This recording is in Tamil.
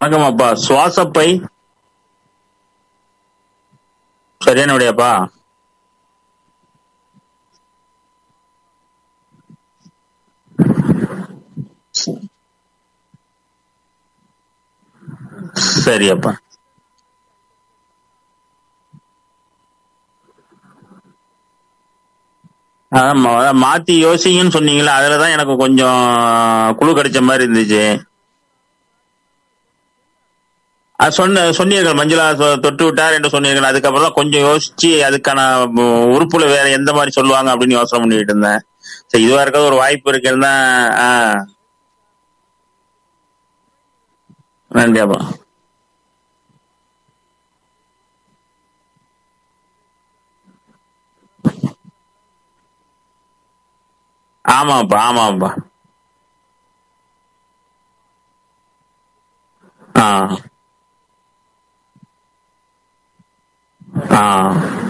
வணக்கம் அப்பா சுவாசப்பை சரியான விடையாப்பா சரி அப்பா அதான் மா- அதான் மாத்தி யோசிங்கன்னு சொன்னீங்களா அதுலதான் எனக்கு கொஞ்சம் குழு கிடைச்ச மாதிரி இருந்துச்சு அது சொன்ன சொன்னீர்கள் மஞ்சுளா சொ- தொட்டு விட்டார் என்று சொன்னீர்கள் அதுக்கப்புறம் தான் கொஞ்சம் யோசிச்சு அதுக்கான உ- உறுப்புல வேற எந்த மாதிரி சொல்லுவாங்க அப்படின்னு யோசனை பண்ணிட்டு இருந்தேன் சரி இதுவா இருக்காது ஒரு வாய்ப்பு இருக்குன்னு தான் ஆ. நன்றி அப்பா ஆமாப்பா ஆமாப்பா ஆ ஆ